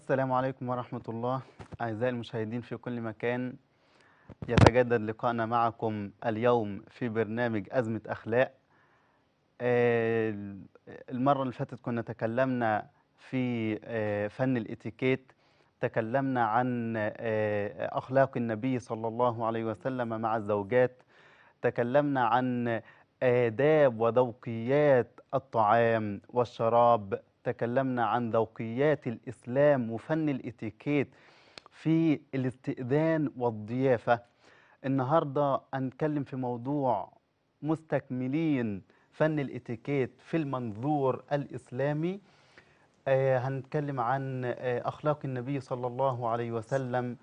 السلام عليكم ورحمة الله أعزائي المشاهدين في كل مكان يتجدد لقاءنا معكم اليوم في برنامج أزمة أخلاق آه، المرة اللي فاتت كنا تكلمنا في آه، فن الاتيكيت تكلمنا عن آه، أخلاق النبي صلى الله عليه وسلم مع الزوجات تكلمنا عن آداب وذوقيات الطعام والشراب تكلمنا عن ذوقيات الإسلام وفن الاتيكيت في الاستئذان والضيافة النهاردة هنتكلم في موضوع مستكملين فن الاتيكيت في المنظور الإسلامي آه، هنتكلم عن آه، أخلاق النبي صلى الله عليه وسلم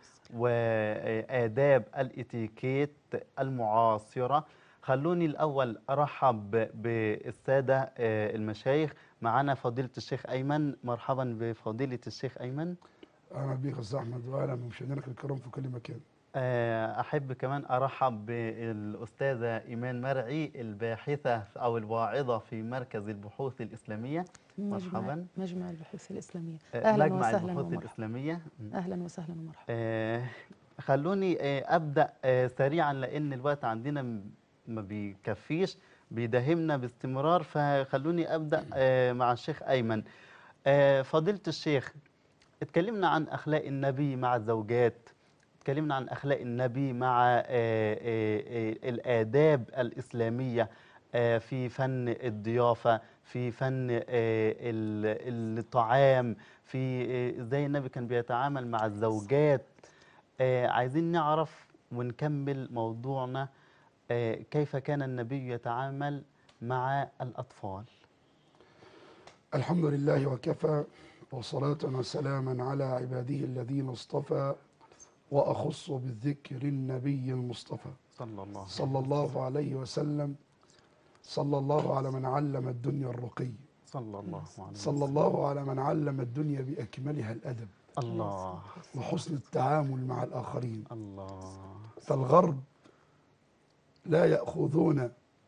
وآداب الاتيكيت المعاصرة خلوني الأول أرحب بالسادة آه، المشايخ معنا فضيلة الشيخ أيمن مرحبا بفضيلة الشيخ أيمن اهلا بيك يا استاذ احمد واهلا بمشاهدينك الكرام في كل مكان آه، أحب كمان أرحب بالأستاذة إيمان مرعي الباحثة أو الواعظة في مركز البحوث الإسلامية مجمع مرحبا. مجمع البحوث الإسلامية آه، أهلا مجمع وسهلا البحوث ومرحبا الإسلامية أهلا وسهلا ومرحبا آه، خلوني آه، أبدأ آه، سريعا لأن الوقت عندنا م- ما بيكفيش بيداهمنا باستمرار فخلوني أبدأ آه، مع الشيخ أيمن آه، فضيلة الشيخ اتكلمنا عن أخلاق النبي مع الزوجات اتكلمنا عن أخلاق النبي مع آه، آه، آه، الآداب الإسلامية آه، في فن الضيافة في فن آه، ال- الطعام في آه، ازاي النبي كان بيتعامل مع الزوجات آه، عايزين نعرف ونكمل موضوعنا آه، كيف كان النبي يتعامل مع الأطفال الحمد لله وكفى وصلاة وسلاما على عباده الذين اصطفى وأخص بالذكر النبي المصطفى صلى الله صلى الله عليه وسلم صلى الله على من علم الدنيا الرقي صلى الله عليه صلى الله على من علم الدنيا بأكملها الأدب الله وحسن التعامل مع الآخرين الله فالغرب لا يأخذون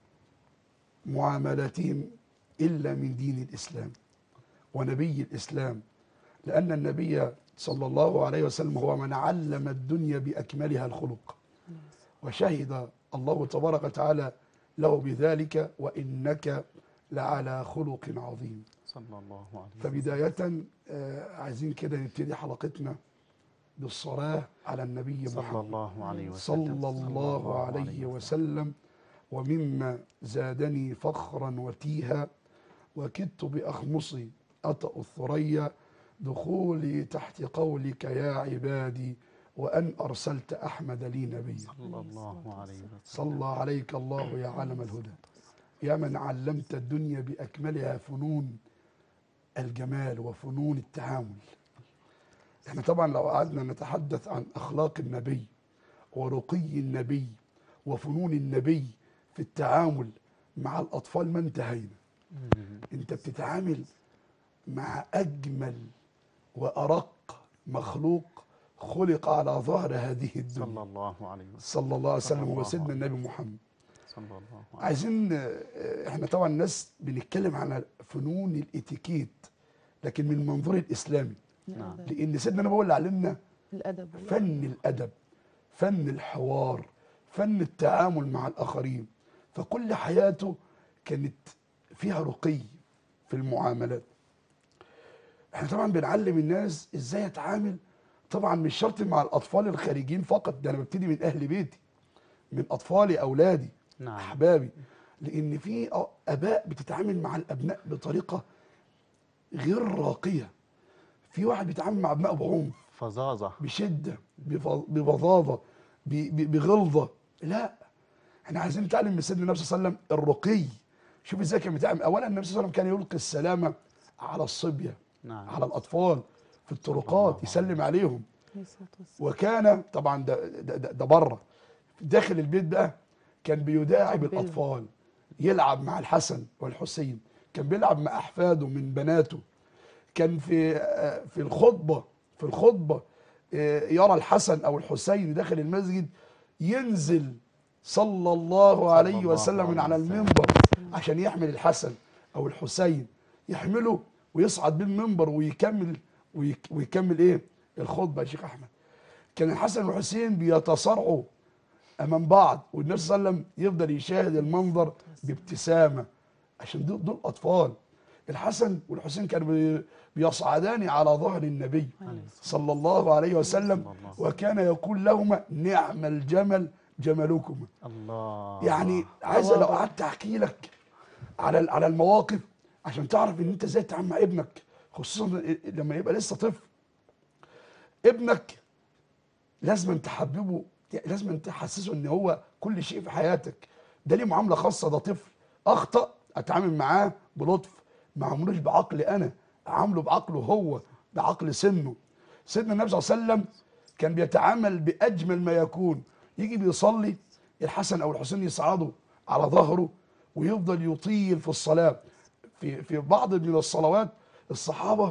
معاملاتهم إلا من دين الإسلام ونبي الإسلام لأن النبي صلى الله عليه وسلم هو من علم الدنيا بأكملها الخلق وشهد الله تبارك وتعالى له بذلك وإنك لعلى خلق عظيم صلى الله عليه وسلم فبداية آه، عايزين كده نبتدي حلقتنا بالصلاة على النبي صلى محمد الله عليه وسلم صلى الله عليه وسلم ومما زادني فخرا وتيها وكدت بأخمصي أطأ الثريا دخولي تحت قولك يا عبادي وأن أرسلت أحمد لي نبيا صلى الله عليه وسلم صلى عليك الله يا علم الهدى يا من علمت الدنيا بأكملها فنون الجمال وفنون التعامل احنا طبعا لو قعدنا نتحدث عن أخلاق النبي ورقي النبي وفنون النبي في التعامل مع الأطفال ما انتهينا انت بتتعامل مع أجمل وأرق مخلوق خلق على ظهر هذه الدنيا صلى الله عليه وسلم صلى الله عليه صلى وسلم الله وسيدنا عليه النبي محمد صلى الله عليه عايزين آه، احنا طبعا الناس بنتكلم عن فنون الاتيكيت لكن من المنظور الاسلامي نعم. الأدب لان سيدنا النبي هو اللي علمنا الأدب فن الادب فن الحوار فن التعامل مع الاخرين فكل حياته كانت فيها رقي في المعاملات احنا طبعا بنعلم الناس ازاي اتعامل طبعا مش شرط مع الاطفال الخارجين فقط ده انا ببتدي من اهل بيتي من اطفالي اولادي نعم احبابي لان في أ- اباء بتتعامل مع الابناء بطريقه غير راقيه في واحد بيتعامل مع ابنائه بعنف فظاظة بشده بف- بفظاظه ب- ب- بغلظه لا احنا عايزين نتعلم من سيدنا النبي صلى الله عليه وسلم الرقي شوف ازاي كان بيتعامل اولا النبي صلى الله عليه وسلم كان يلقي السلامه على الصبيه نعم على الاطفال في الطرقات يسلم عليهم عليه الصلاة والسلام. وكان طبعا ده ده, ده, ده بره داخل البيت بقى كان بيداعب يقبلهم. الاطفال يلعب مع الحسن والحسين كان بيلعب مع احفاده من بناته كان في آه، في الخطبه في الخطبه آه، يرى الحسن او الحسين داخل المسجد ينزل صلى الله عليه الله وسلم من عليه على وسلم. المنبر عشان يحمل الحسن او الحسين يحمله ويصعد بالمنبر ويكمل ويك- ويكمل ايه الخطبه يا شيخ احمد كان الحسن والحسين بيتصارعوا امام بعض والنبي صلى الله عليه وسلم يفضل يشاهد المنظر بابتسامه عشان دول, دول اطفال الحسن والحسين كانوا بي- بيصعدان على ظهر النبي صلى الله عليه وسلم صلى الله. وكان يقول لهما نعم الجمل جملكما الله يعني عايز لو قعدت احكي لك على على المواقف عشان تعرف ان انت ازاي تتعامل مع ابنك خصوصا لما يبقى لسه طفل ابنك لازم تحببه لازم تحسسه ان هو كل شيء في حياتك ده ليه معامله خاصه ده طفل اخطا اتعامل معاه بلطف ما عملوش بعقلي انا اعامله بعقله هو بعقل سنه سيدنا النبي صلى الله عليه وسلم كان بيتعامل باجمل ما يكون يجي بيصلي الحسن او الحسين يصعدوا على ظهره ويفضل يطيل في الصلاه في في بعض من الصلوات الصحابه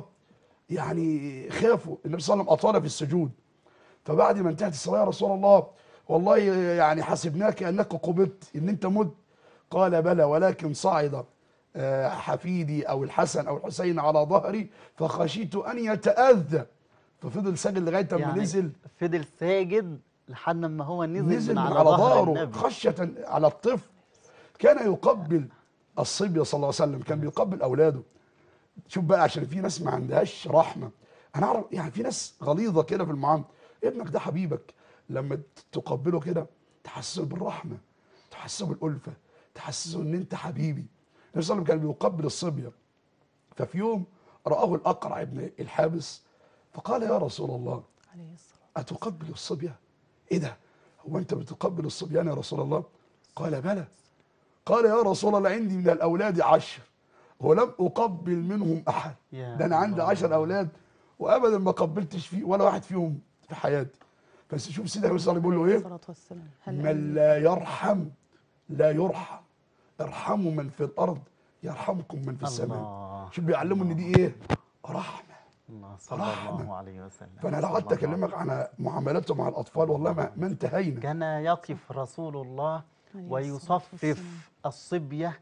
يعني خافوا النبي صلى الله عليه وسلم اطال في السجود فبعد ما انتهت الصلاه يا رسول الله والله يعني حسبناك انك قبضت ان انت مت قال بلى ولكن صعد آه، حفيدي او الحسن او الحسين على ظهري فخشيت ان يتاذى ففضل ساجد لغايه ما يعني نزل فضل ساجد لحد ما هو نزل, نزل من من على, على ظهر ظهره النبي خشيه على الطفل كان يقبل الصبيه صلى الله عليه وسلم كان بيقبل اولاده شوف بقى عشان في ناس ما عندهاش رحمه انا اعرف يعني في ناس غليظه كده في المعامله ابنك ده حبيبك لما تقبله كده تحسسه بالرحمه تحسسه بالالفه تحسسه ان انت حبيبي النبي صلى الله عليه وسلم كان بيقبل الصبيه ففي يوم رآه الأقرع ابن الحابس فقال يا رسول الله عليه الصلاة أتقبل الصبية إيه ده هو أنت بتقبل الصبيان يا رسول الله قال بلى قال يا رسول الله عندي من الأولاد عشر ولم أقبل منهم أحد يا ده أنا عندي الله. عشر أولاد وأبدا ما قبلتش فيه ولا واحد فيهم في حياتي بس شوف سيدنا النبي صلى الله عليه وسلم بيقول له إيه الصلاة والسلام هل من لا يرحم لا يرحم ارحموا من في الارض يرحمكم من في السماء الله شوف بيعلموا ان دي ايه رحمه الله صلى رحمة. الله عليه وسلم فانا لو قعدت صلى الله اكلمك عن معاملاته مع الاطفال والله ما, ما انتهينا كان يقف رسول الله عليه الصلاة ويصفف والسلام. الصبية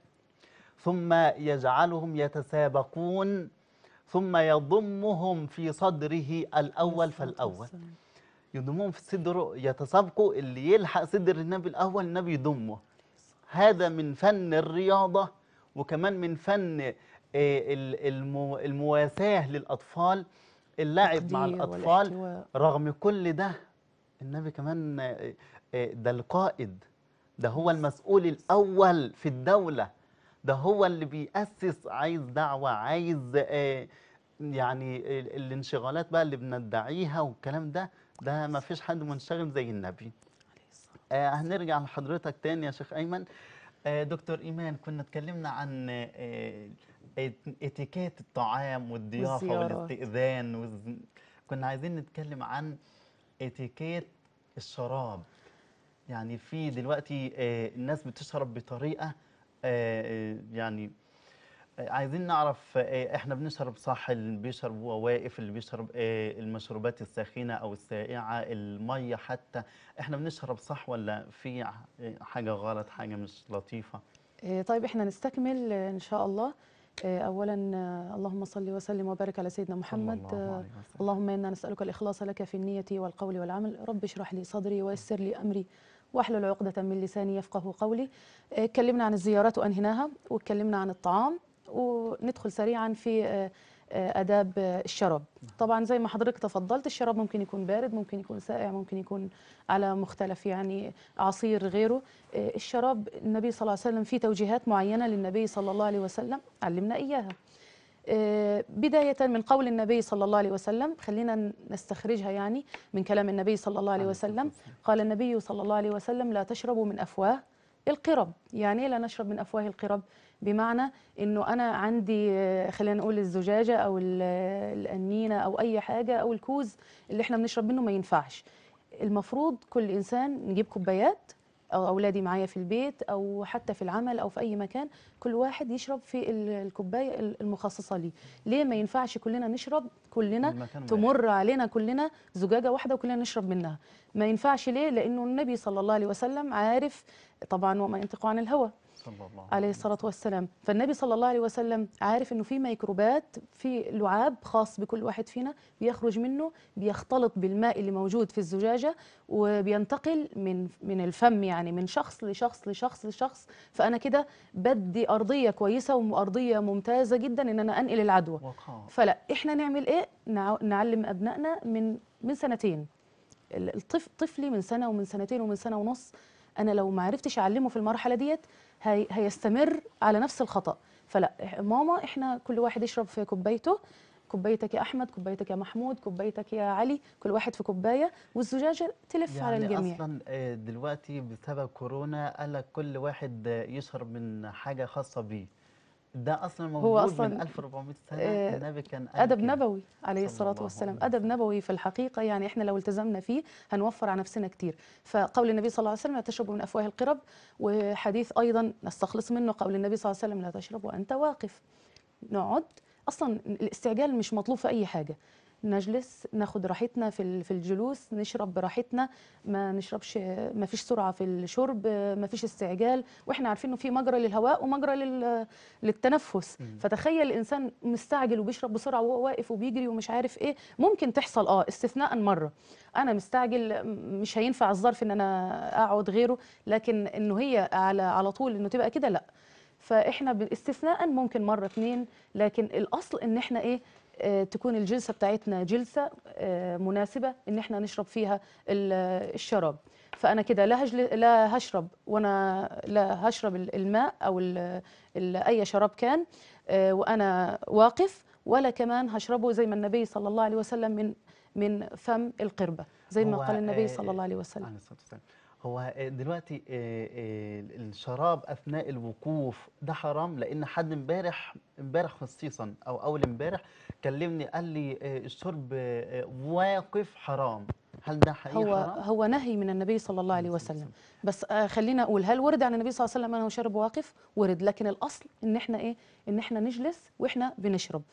ثم يجعلهم يتسابقون ثم يضمهم في صدره الأول الصلاة فالأول والسلام. يضمهم في صدره يتسابقوا اللي يلحق صدر النبي الأول النبي يضمه هذا من فن الرياضة وكمان من فن آه، ال- المو- المواساة للأطفال اللعب مع التقدير الأطفال والاحتواء. رغم كل ده النبي كمان آه، آه، ده القائد ده هو المسؤول الأول في الدولة ده هو اللي بيأسس عايز دعوة عايز آه، يعني ال- الانشغالات بقى اللي بندعيها والكلام ده ده ما فيش حد منشغل زي النبي عليه الصلاة آه هنرجع لحضرتك تاني يا شيخ أيمن آه دكتور إيمان كنا اتكلمنا عن آه ات- اتيكيت الطعام والضيافة والزيارات. والاستئذان والز... كنا عايزين نتكلم عن اتيكيت الشراب يعني في دلوقتي آه الناس بتشرب بطريقة آه آه، يعني آه، عايزين نعرف آه، احنا بنشرب صح اللي بيشرب وهو واقف اللي بيشرب آه، المشروبات الساخنة او السائعة المية حتى احنا بنشرب صح ولا في ع- آه، حاجة غلط حاجة مش لطيفة إيه، طيب احنا نستكمل آه، ان شاء الله آه، اولا آه، اللهم صل وسلم وبارك على سيدنا محمد صلى الله آه، عليه وسلم. اللهم انا نسالك الاخلاص لك في النيه والقول والعمل رب اشرح لي صدري ويسر لي امري واحلل عقدة من لساني يفقه قولي آه، اتكلمنا عن الزيارات وانهيناها واتكلمنا عن الطعام وندخل سريعا في آه، آه، آداب آه، الشراب طبعا زي ما حضرتك تفضلت الشراب ممكن يكون بارد ممكن يكون ساقع ممكن يكون على مختلف يعني عصير غيره آه، الشراب النبي صلى الله عليه وسلم في توجيهات معينة للنبي صلى الله عليه وسلم علمنا إياها آه، بداية من قول النبي صلى الله عليه وسلم خلينا نستخرجها يعني من كلام النبي صلى الله عليه عليه الصلاة وسلم والسلام. قال النبي صلى الله عليه وسلم لا تشربوا من أفواه القرب يعني إيه لا نشرب من أفواه القرب بمعنى انه انا عندي آه، خلينا نقول الزجاجه او ال- القنينه او اي حاجه او الكوز اللي احنا بنشرب منه ما ينفعش المفروض كل انسان نجيب كوبايات او اولادي معايا في البيت او حتى في العمل او في اي مكان كل واحد يشرب في ال- الكوبايه ال- المخصصه ليه ليه ما ينفعش كلنا نشرب كلنا من مكان واحد. تمر علينا كلنا زجاجه واحده وكلنا نشرب منها ما ينفعش ليه لانه النبي صلى الله عليه وسلم عارف طبعا وما ينطق عن الهوى صلى الله عليه الصلاة والسلام فالنبي صلى الله عليه وسلم عارف انه في ميكروبات في لعاب خاص بكل واحد فينا بيخرج منه بيختلط بالماء اللي موجود في الزجاجة وبينتقل من من الفم يعني من شخص لشخص لشخص لشخص فأنا كده بدي أرضية كويسة وأرضية ممتازة جدا إن أنا أنقل العدوى وقاء فلا احنا نعمل ايه نع- نعلم ابنائنا من من سنتين ال- الطفل طفلي من سنه ومن سنتين ومن سنه ونص انا لو ما عرفتش اعلمه في المرحله ديت هي هيستمر على نفس الخطا فلا إح- ماما احنا كل واحد يشرب في كوبايته كوبايتك يا احمد كوبايتك يا محمود كوبايتك يا علي كل واحد في كوبايه والزجاجه تلف على يعني الجميع اصلا آه، دلوقتي بسبب كورونا قال لك كل واحد آه، يشرب من حاجه خاصه بيه ده اصلا موجود من أصلاً، 1400 سنه آه، النبي كان قال أدب كده. نبوي عليه صلى الصلاة الله والسلام عليه أدب نبوي في الحقيقة يعني إحنا لو التزمنا فيه هنوفر على نفسنا كتير فقول النبي صلى الله عليه وسلم لا تشربوا من أفواه القرب وحديث أيضا نستخلص منه قول النبي صلى الله عليه وسلم لا تشرب وأنت واقف نقعد أصلا الاستعجال مش مطلوب في أي حاجة نجلس ناخد راحتنا في ال- في الجلوس نشرب براحتنا ما نشربش ما فيش سرعه في الشرب ما فيش استعجال واحنا عارفين انه في مجرى للهواء ومجرى لل- للتنفس مم. فتخيل الانسان مستعجل وبيشرب بسرعه وهو واقف وبيجري ومش عارف ايه ممكن تحصل اه استثناء مره انا مستعجل م- مش هينفع الظرف ان انا اقعد غيره لكن انه هي على على طول انه تبقى كده لا فاحنا ب- استثناء ممكن مره اتنين لكن الاصل ان احنا ايه آه، تكون الجلسه بتاعتنا جلسه آه، مناسبه ان احنا نشرب فيها ال- الشراب فانا كده لا هجل لا هشرب وانا لا هشرب ال- الماء او ال ال اي شراب كان آه، وانا واقف ولا كمان هشربه زي ما النبي صلى الله عليه وسلم من من فم القربه زي ما هو، قال النبي آه، صلى الله عليه وسلم عليه الصلاة والسلام هو آه، دلوقتي آه، آه، الشراب اثناء الوقوف ده حرام لان حد امبارح امبارح خصيصا او اول امبارح كلمني قال لي آه، الشرب آه، واقف حرام هل ده حقيقي هو حرام؟ هو نهي من النبي صلى الله عليه وسلم بس آه خلينا اقول هل ورد عن النبي صلى الله عليه وسلم انه شرب واقف ورد لكن الاصل ان احنا ايه ان احنا نجلس واحنا بنشرب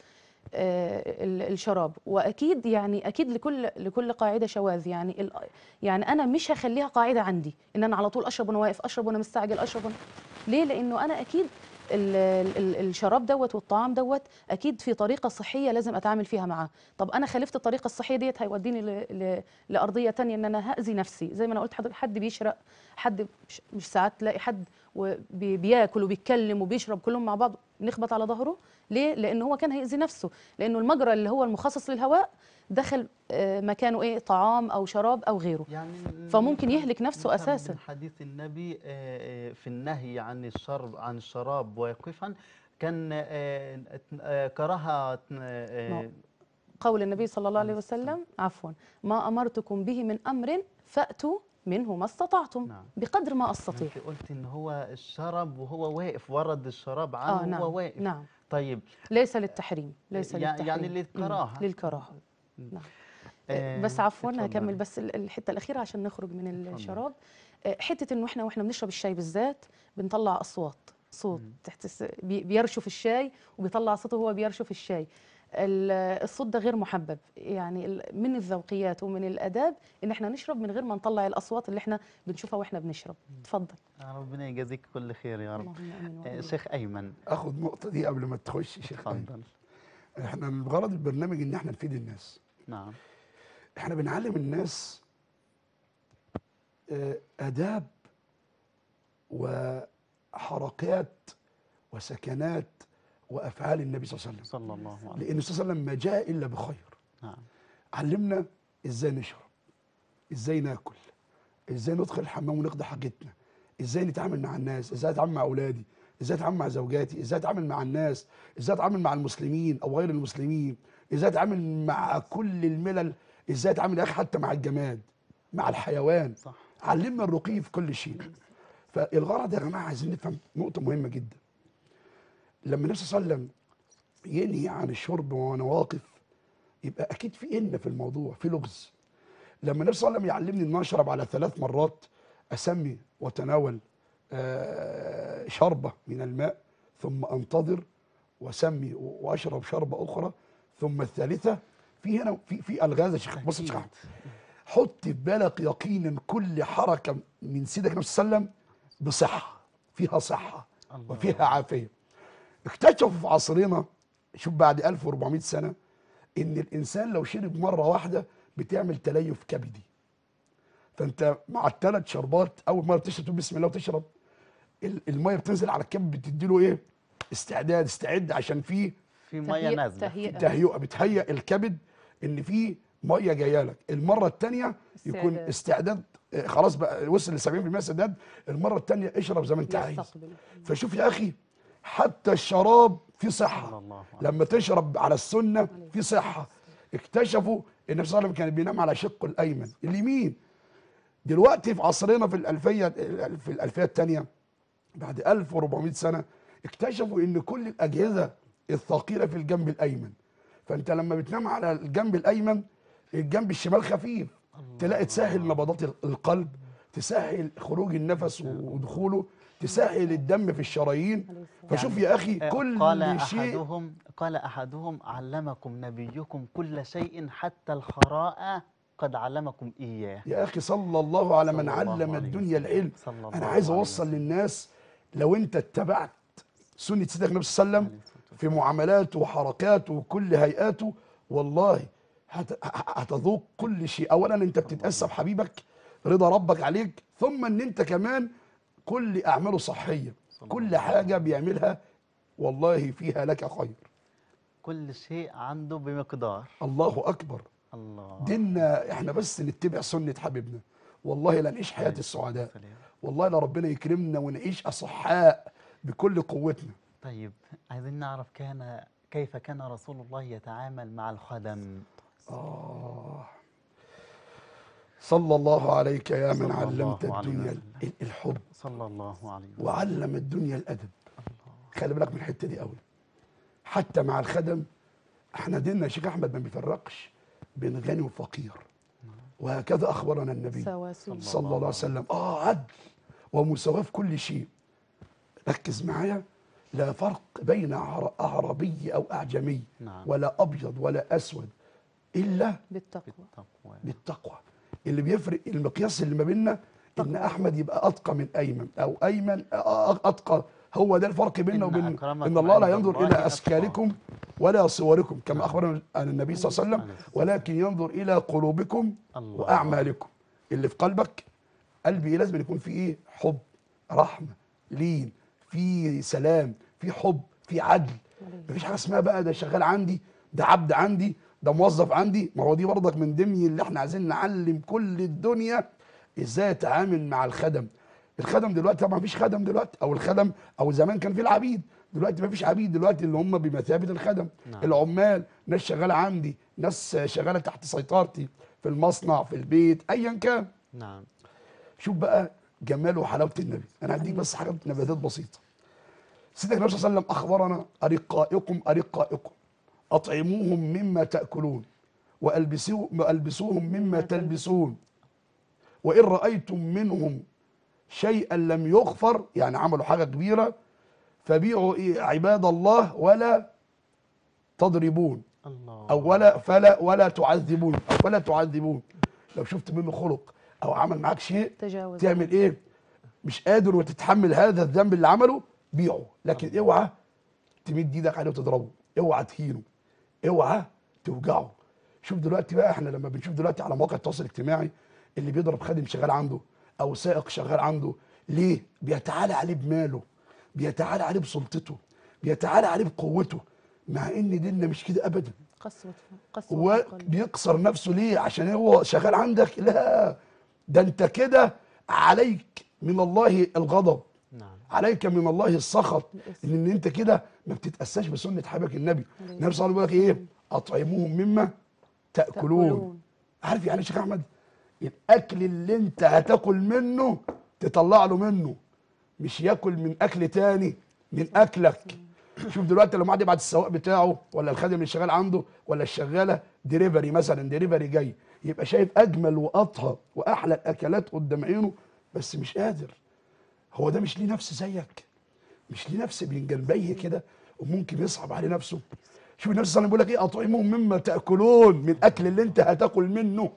آه ال- الشراب واكيد يعني اكيد لكل لكل قاعده شواذ يعني ال- يعني انا مش هخليها قاعده عندي ان انا على طول اشرب وانا واقف اشرب وانا مستعجل اشرب وأنا ليه لانه انا اكيد ال ال الشراب دوت والطعام دوت اكيد في طريقه صحيه لازم اتعامل فيها معاه طب انا خالفت الطريقه الصحيه ديت هيوديني ل ل لارضيه تانية ان انا هاذي نفسي زي ما انا قلت حضرتك حد بيشرق حد مش, مش ساعات تلاقي حد وبياكل وبيتكلم وبيشرب كلهم مع بعض نخبط على ظهره ليه لان هو كان هيأذي نفسه لانه المجرى اللي هو المخصص للهواء دخل آه، مكانه ايه طعام او شراب او غيره يعني فممكن نفهم- يهلك نفسه نفهم أساساً. من حديث النبي آه، آه، في النهي عن الشرب عن الشراب واقفا كان آه، آه، كراهه آه، نعم. قول النبي صلى الله عليه عليه الصلاة وسلم عفوا ما امرتكم به من امر فاتوا منه ما استطعتم نعم. بقدر ما استطيع انت قلت ان هو الشرب وهو واقف ورد الشراب عنه اه نعم وهو واقف نعم طيب ليس للتحريم ليس يع- للتحريم يعني مم، للكراهه للكراهه نعم آه، بس عفوا اتفضل. هكمل بس ال- الحته الاخيره عشان نخرج من اتفضل. الشراب آه، حته انه احنا واحنا بنشرب الشاي بالذات بنطلع اصوات صوت مم. تحت الس- بي- بيرشف الشاي وبيطلع صوته وهو بيرشف الشاي ال- الصوت ده غير محبب يعني ال- من الذوقيات ومن الاداب ان احنا نشرب من غير ما نطلع الاصوات اللي احنا بنشوفها واحنا بنشرب اتفضل ربنا يجازيك كل خير يا رب اللهم امين آه، وإياك. شيخ ايمن اخد النقطه دي قبل ما تخش يا شيخ أيمن. اتفضل احنا الغرض البرنامج ان احنا نفيد الناس نعم احنا بنعلم الناس آه، آداب وحركات وسكنات وأفعال النبي صلى الله عليه وسلم صلى الله عليه وسلم لأن صلى الله عليه وسلم ما جاء إلا بخير نعم علمنا إزاي نشرب إزاي ناكل إزاي ندخل الحمام ونقضي حاجتنا إزاي نتعامل مع الناس إزاي أتعامل مع أولادي إزاي أتعامل مع زوجاتي إزاي أتعامل مع الناس إزاي أتعامل مع المسلمين أو غير المسلمين إزاي أتعامل مع كل الملل إزاي أتعامل يا أخي حتى مع الجماد مع الحيوان صح علمنا الرقي في كل شيء فالغرض يا جماعه عايزين نفهم نقطه مهمه جدا لما النبي صلى الله عليه وسلم ينهي عن الشرب وانا واقف يبقى اكيد في ان في الموضوع في لغز لما النبي صلى الله عليه وسلم يعلمني ان أنا اشرب على ثلاث مرات اسمي واتناول آه، شربه من الماء ثم انتظر واسمي واشرب شربه اخرى ثم الثالثه في هنا في في الغاز يا شيخ بص يا شيخ أحمد. حط في بالك يقينا كل حركه من سيدك النبي صلى الله عليه وسلم بصحه فيها صحه الله. وفيها عافيه اكتشفوا في عصرنا شوف بعد 1400 سنه ان الانسان لو شرب مره واحده بتعمل تليف كبدي فانت مع الثلاث شربات اول مره تشرب تقول بسم الله وتشرب ال- الميه بتنزل على الكبد بتدي له ايه استعداد استعد عشان فيه في ميه تهيئ- نازله تهيئة. تهيئه بتهيئ الكبد ان في ميه جايه لك المره الثانيه يكون استعداد. استعداد آه، خلاص بقى وصل ل 70% استعداد المره الثانيه اشرب زي ما انت عايز يستقبل فشوف يا اخي حتى الشراب فيه صحه صلى الله عليه لما تشرب على السنه في صحه اكتشفوا ان النبي صلى الله عليه وسلم كان بينام على شقه الايمن اليمين دلوقتي في عصرنا في الالفيه في الالفيه الثانيه بعد 1400 سنه اكتشفوا ان كل الاجهزه الثقيله في الجنب الايمن فانت لما بتنام على الجنب الايمن الجنب الشمال خفيف تلاقي تسهل نبضات القلب تسهل خروج النفس ودخوله تسهل الدم في الشرايين فشوف يا اخي آه، كل قال شيء احدهم قال احدهم علمكم نبيكم كل شيء حتى الخراء قد علمكم اياه يا اخي صلى الله على من صلى الله علم عليه الدنيا وسلم. العلم صلى الله انا عايز عليه اوصل وسلم. للناس لو انت اتبعت سنه سيدنا النبي صلى الله عليه وسلم في معاملاته وحركاته وكل هيئاته والله هت- هتذوق كل شيء اولا انت بتتاسى بحبيبك رضا ربك عليك ثم ان انت كمان كل اعماله صحيه كل حاجه بيعملها والله فيها لك خير كل شيء عنده بمقدار الله اكبر الله ديننا احنا بس نتبع سنه حبيبنا والله لا نعيش حياه السعداء والله لا ربنا يكرمنا ونعيش اصحاء بكل قوتنا طيب عايزين نعرف كان كيف كان رسول الله يتعامل مع الخدم آه صلى الله عليك يا من صلى علمت الله عليه الدنيا وسلم. ال- الحب صلى الله عليه وسلم وعلم الدنيا الادب خلي بالك من الحته دي قوي حتى مع الخدم احنا ديننا يا شيخ احمد ما بيفرقش بين غني وفقير وهكذا اخبرنا النبي سواسية صلى الله عليه وسلم اه عدل ومساواه في كل شيء ركز معايا لا فرق بين عر- اعربي او اعجمي نعم. ولا ابيض ولا اسود الا بالتقوى بالتقوى بالتقوى اللي بيفرق المقياس اللي ما بيننا ان تقوى. احمد يبقى اتقى من ايمن او ايمن أ- أ- اتقى هو ده الفرق بيننا إن وبين أكرمكم ان الله لا عند ينظر الله الى أتقاكم. اشكالكم ولا صوركم كما نعم. اخبرنا عن النبي صلى الله عليه عليه وسلم الصلاة ولكن ينظر الى قلوبكم الله. واعمالكم اللي في قلبك قلبي لازم يكون فيه ايه حب رحمه لين في سلام في حب في عدل مفيش حاجه اسمها بقى ده شغال عندي ده عبد عندي ده موظف عندي ما هو دي برضك من ضمن اللي احنا عايزين نعلم كل الدنيا ازاي يتعامل مع الخدم الخدم دلوقتي طبعا مفيش خدم دلوقتي او الخدم او زمان كان في العبيد دلوقتي مفيش عبيد دلوقتي اللي هم بمثابه الخدم نعم. العمال ناس شغاله عندي ناس شغاله تحت سيطرتي في المصنع في البيت ايا كان نعم شوف بقى جمال وحلاوه النبي انا هديك بس حاجات نباتات بسيطه سيدنا النبي صلى الله عليه وسلم اخبرنا ارقائكم ارقائكم اطعموهم مما تاكلون والبسوا والبسوهم مما تلبسون وان رايتم منهم شيئا لم يغفر يعني عملوا حاجه كبيره فبيعوا إيه عباد الله ولا تضربون الله او ولا فلا ولا تعذبون او فلا تعذبون لو شفت منه خلق او عمل معاك شيء تجاوز تعمل ايه مش قادر وتتحمل هذا الذنب اللي عمله بيعه لكن اوعى تمد ايدك عليه وتضربه اوعى تهينه اوعى توجعه شوف دلوقتي بقى احنا لما بنشوف دلوقتي على مواقع التواصل الاجتماعي اللي بيضرب خادم شغال عنده او سائق شغال عنده ليه بيتعالى عليه بماله بيتعالى عليه بسلطته بيتعالى عليه بقوته مع ان ديننا مش كده ابدا قسوة قسوة القلب. وبيكسر نفسه ليه عشان هو شغال عندك لا ده انت كده عليك من الله الغضب نعم عليك من الله السخط الإثم. ان انت كده ما بتتاساش بسنه حبيبك النبي النبي صلى الله عليه وسلم بيقول لك ايه اطعموهم مما تاكلون تأكلون. عارف يعني ايه يا شيخ احمد الاكل اللي انت هتاكل منه تطلع له منه مش ياكل من اكل تاني من اكلك شوف دلوقتي لما قاعد يبعت السواق بتاعه ولا الخادم اللي شغال عنده ولا الشغاله ديليفري مثلا ديليفري جاي يبقى شايف اجمل واطهى واحلى الاكلات قدام عينه بس مش قادر هو ده مش ليه نفس زيك مش ليه نفس بين جنبيه كده وممكن يصعب عليه نفسه شوف النبي صلى الله عليه وسلم بيقول لك ايه اطعمهم مما تاكلون من الاكل اللي انت هتاكل منه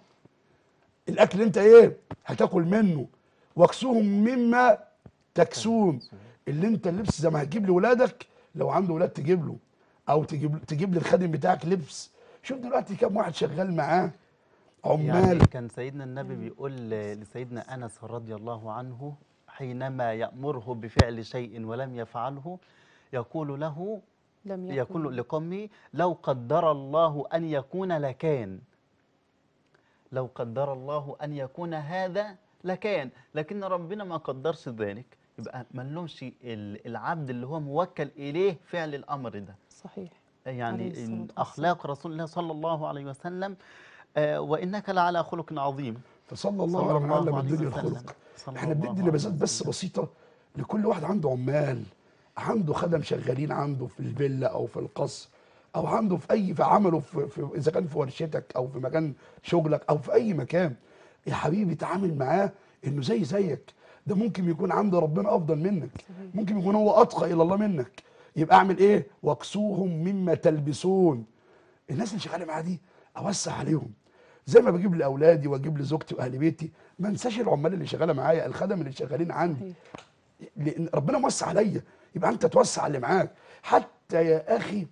الاكل اللي انت ايه هتاكل منه واكسوهم مما تكسون اللي انت اللبس زي ما هتجيب لولادك لو عنده ولاد تجيب له او تجيب تجيب للخادم بتاعك لبس شوف دلوقتي كم واحد شغال معاه يعني عمال كان سيدنا النبي بيقول لسيدنا أنس رضي الله عنه حينما يأمره بفعل شيء ولم يفعله يقول له لم يكن يقول لقومه لو قدر الله أن يكون لكان لو قدر الله أن يكون هذا لكان لكن ربنا ما قدرش ذلك يبقى ما نلومش ال- العبد اللي هو موكل إليه فعل الأمر ده صحيح عليه يعني الصلاة إن والسلام. أخلاق رسول الله صلى الله عليه وسلم آه، وإنك لعلى خلق عظيم فصلى الله صلى على من الله علم عليه الدنيا وسلم. الخلق صلى احنا الله بندي عليه نبذات بس وسلم. بسيطه لكل واحد عنده عمال عنده خدم شغالين عنده في الفيلا او في القصر او عنده في اي في عمله في, في اذا كان في ورشتك او في مكان شغلك او في اي مكان يا حبيبي تعامل معاه انه زي زيك ده ممكن يكون عند ربنا افضل منك ممكن يكون هو اتقى الى الله منك يبقى اعمل ايه واكسوهم مما تلبسون الناس اللي شغاله معاه دي اوسع عليهم زي ما بجيب لاولادي واجيب لزوجتي واهل بيتي ما انساش العمال اللي شغاله معايا الخدم اللي شغالين عندي صحيح لان ربنا موسع عليا يبقى انت توسع اللي معاك حتى يا اخي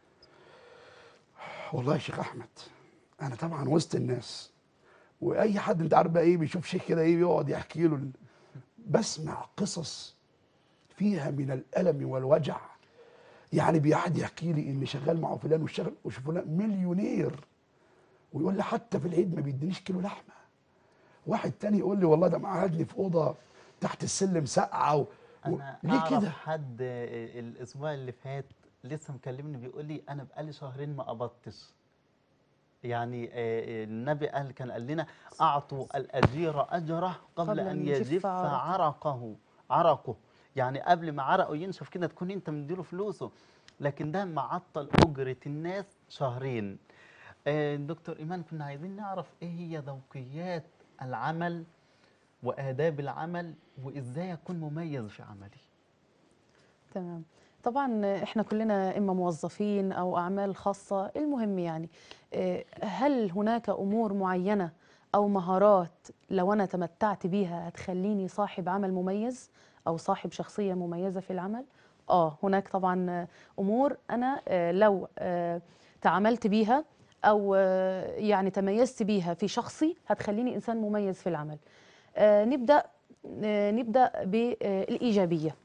والله يا شيخ احمد انا طبعا وسط الناس واي حد انت عارف بقى ايه بيشوف شيخ كده ايه يقعد يحكي له ال- بسمع قصص فيها من الالم والوجع يعني بيقعد يحكي لي ان شغال مع فلان وشغل وش فلان مليونير ويقول لي حتى في العيد ما بيدينيش كيلو لحمه واحد تاني يقول لي والله ده مقعدني في اوضه تحت السلم سقعه و... و... انا ليه اعرف كده حد آه، الاسبوع اللي فات لسه مكلمني بيقول لي انا بقالي شهرين ما قبضتش يعني آه، النبي قال كان قال لنا اعطوا الاجير اجره قبل, ان يجف عرقه. عرقه عرقه يعني قبل ما عرقه ينشف كده تكون انت مديله فلوسه لكن ده معطل اجره الناس شهرين آه، دكتور ايمان كنا عايزين نعرف ايه هي ذوقيات العمل وآداب العمل وإزاي أكون مميز في عملي تمام طبعا احنا كلنا اما موظفين او اعمال خاصه المهم يعني آه، هل هناك امور معينه او مهارات لو انا تمتعت بيها هتخليني صاحب عمل مميز او صاحب شخصيه مميزه في العمل اه هناك طبعا آه، امور انا آه، لو آه، تعاملت بيها او آه، يعني تميزت بيها في شخصي هتخليني انسان مميز في العمل آه، نبدا آه، نبدا بالايجابيه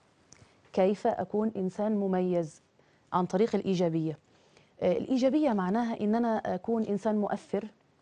كيف أكون إنسان مميز عن طريق الإيجابية آه، الإيجابية معناها إن أنا أكون إنسان مؤثر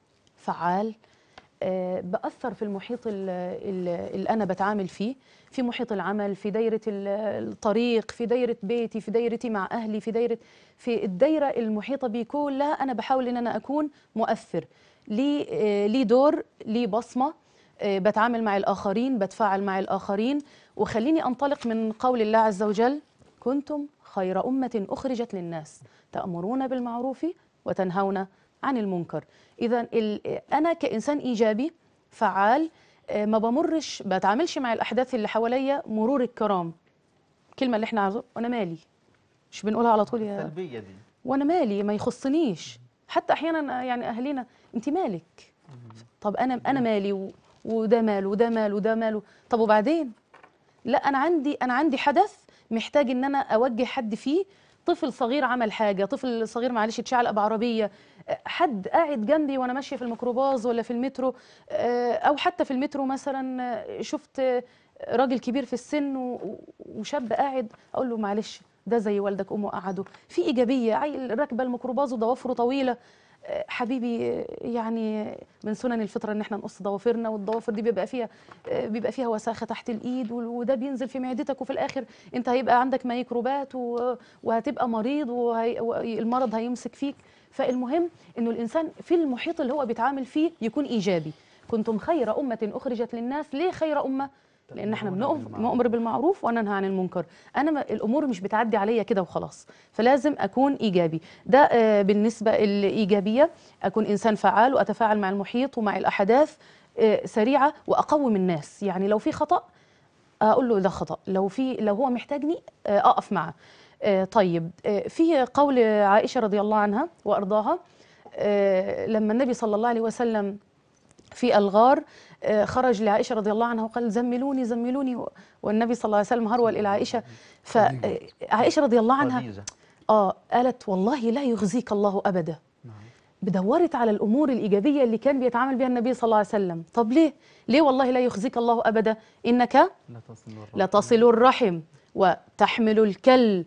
فعال آه، بأثر في المحيط ال- ال- اللي أنا بتعامل فيه في محيط العمل في دايرة ال- الطريق في دايرة بيتي في دايرتي مع أهلي في دايرة في الدايرة المحيطة بي كلها أنا بحاول إن أنا أكون مؤثر لي آه، لي دور لي بصمة آه، بتعامل مع الآخرين بتفاعل مع الآخرين وخليني أنطلق من قول الله عز وجل كنتم خير أمة أخرجت للناس تأمرون بالمعروف وتنهون عن المنكر إذا أنا كإنسان إيجابي فعال آه، ما بمرش بتعاملش مع الأحداث اللي حواليا مرور الكرام كلمة اللي احنا عاوزة وأنا مالي مش بنقولها على طول يا السلبية دي وانا مالي ما يخصنيش حتى احيانا يعني اهالينا انت مالك طب انا انا مالي و- وده ماله وده ماله وده ماله طب وبعدين لا انا عندي انا عندي حدث محتاج ان انا اوجه حد فيه طفل صغير عمل حاجه طفل صغير معلش اتشعلق بعربيه أه، حد قاعد جنبي وانا ماشيه في الميكروباص ولا في المترو أه، او حتى في المترو مثلا أه، شفت أه، راجل كبير في السن و- وشاب قاعد اقول له معلش ده زي والدك امه قعدوا في ايجابيه عيل راكبه الميكروباص وضوافره طويله آه، حبيبي آه، يعني من سنن الفطره ان احنا نقص ضوافرنا والضوافر دي بيبقى فيها آه، بيبقى فيها وساخه تحت الايد وال- وده بينزل في معدتك وفي الاخر انت هيبقى عندك ميكروبات و- وهتبقى مريض والمرض هيمسك فيك فالمهم انه الانسان في المحيط اللي هو بيتعامل فيه يكون ايجابي كنتم خير امه اخرجت للناس ليه خير امه لان احنا تأمرون بنؤم- بالمعروف. نؤمر بالمعروف وننهى عن المنكر انا ما الامور مش بتعدي عليا كده وخلاص فلازم اكون ايجابي ده آه، بالنسبه الايجابيه اكون انسان فعال واتفاعل مع المحيط ومع الاحداث آه، سريعه واقوم الناس يعني لو في خطا اقول له ده خطا لو في لو هو محتاجني آه، اقف معه آه، طيب آه، في قول عائشه رضي الله عنها وارضاها آه، لما النبي صلى الله عليه وسلم في الغار آه، خرج لعائشه رضي الله عنها وقال زملوني زملوني و- والنبي صلى الله عليه وسلم هرول الى عائشه فعائشه رضي الله عنها خديجة اه قالت والله لا يخزيك الله ابدا نعم بدورت على الامور الايجابيه اللي كان بيتعامل بها النبي صلى الله عليه وسلم طب ليه ليه والله لا يخزيك الله ابدا انك لا تصل الرحم. لتصل الرحم وتحمل الكل